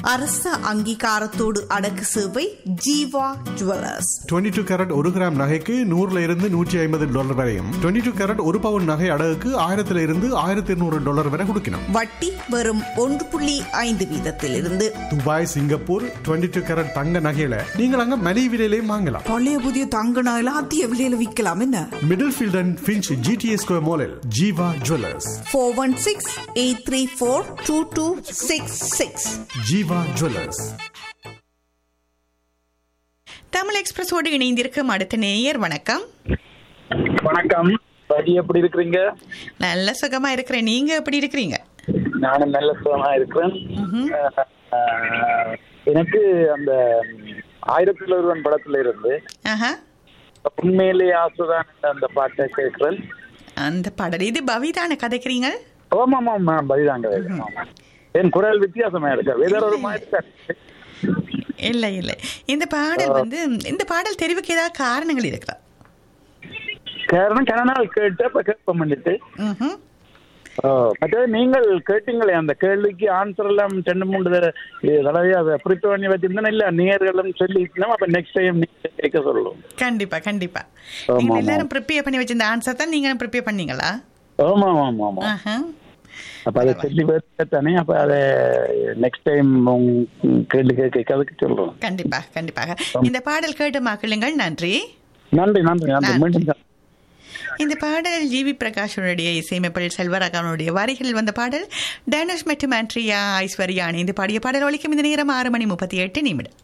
அரச அங்கீகாரத்தோடு அடக்கு சேவை ஜீவா ஜுவல்லர்ஸ் 22 டூ கேரட் ஒரு கிராம் நகைக்கு நூறுல இருந்து நூற்றி ஐம்பது டாலர் வரையும் 22 டூ கேரட் ஒரு பவுன் நகை அடகுக்கு ஆயிரத்துல இருந்து ஆயிரத்தி இருநூறு டாலர் வரை கொடுக்கணும் வட்டி வெறும் ஒன்று புள்ளி ஐந்து வீதத்திலிருந்து துபாய் சிங்கப்பூர் 22 டூ கேரட் தங்க நகையில நீங்கள் அங்க மலிவு விலையிலையும் வாங்கலாம் பழைய புதிய தங்க நகையில அதிக விலையில விற்கலாம் என்ன Middlefield and Finch GTA square மாலில் Jeeva jewellers four one six eight three four two two six six Jeeva jewellers Tamil எக்ஸ்பிரஸோடு இணைந்திருக்கும் அடுத்த நேயர் வணக்கம் வணக்கம் ரவி எப்படி இருக்கிறீங்க நல்ல சுகமா இருக்கிறேன் நீங்க எப்படி இருக்கிறீங்க நானும் நல்ல சுகமா இருக்கிறேன் அஹ், எனக்கு அந்த ஆயிரத்தி ஒருவன் படத்துல இருந்து ஆஹா உண்மையிலே ஆசுதான் அந்த பாட்டை கேட்கிறேன் அந்த பாடல் இது பவிதான கதைக்கிறீங்க ஆமா ஆமா ஆமா பலிதாங்க ஆமா. என் குரல் வித்தியாசமா இருக்கு வேற ஒரு மாதிரி தான் இருக்கு. இல்லை இல்லை இந்த பாடல் வந்து இந்த பாடல் தெரிவுக்கு ஏதாவது காரணங்கள் இருக்கிறா காரணம் கன நாள் கேட்டு அப்ப கேட்ப பண்ணிட்டு ம்ஹும். மற்றது நீங்கள் கேட்டீங்களே அந்த கேள்விக்கு ஆன்சர் எல்லாம் ரெண்டு மூணு தடவை தடவை அதை ப்ரிப்பேர் பண்ணி வச்சிருந்தேன் இல்ல நேர்களும் சொல்லிட்டோம் அப்ப நெக்ஸ்ட் டைம் நீங்க கேட்க சொல்லணும் கண்டிப்பா கண்டிப்பா ஆமா, நீங்க ஆமா. எல்லாரும் ப்ரிப்பேர் பண்ணி வச்சிருந்த ஆன்சர் தான் நீங்க ப்ரிப்பேர் பண்ணீங்களா ஆமா ஆமா ஆமா ஆஹா. அப்ப அதை சொல்லி தானே அப்ப அதை நெக்ஸ்ட் டைம் கேள்வி கேட்க அதுக்கு சொல்றோம் கண்டிப்பா கண்டிப்பாக இந்த பாடல் கேட்டு மக்களுங்கள் நன்றி நன்றி நன்றி நன்றி நன்றி. மீண்டும் சந்திப்போம். இந்த பாடல் ஜிவி பிரகாஷனுடைய இசையமைப்பில் செல்வராகவனுடைய வரிகளில் வந்த பாடல் டேனிஷ் மற்றும் ஆண்ட்ரியா ஐஸ்வர்யா இணைந்து பாடிய பாடல் ஒலிக்கும் இந்த நேரம் ஆறு மணி முப்பத்தி எட்டு நிமிடம்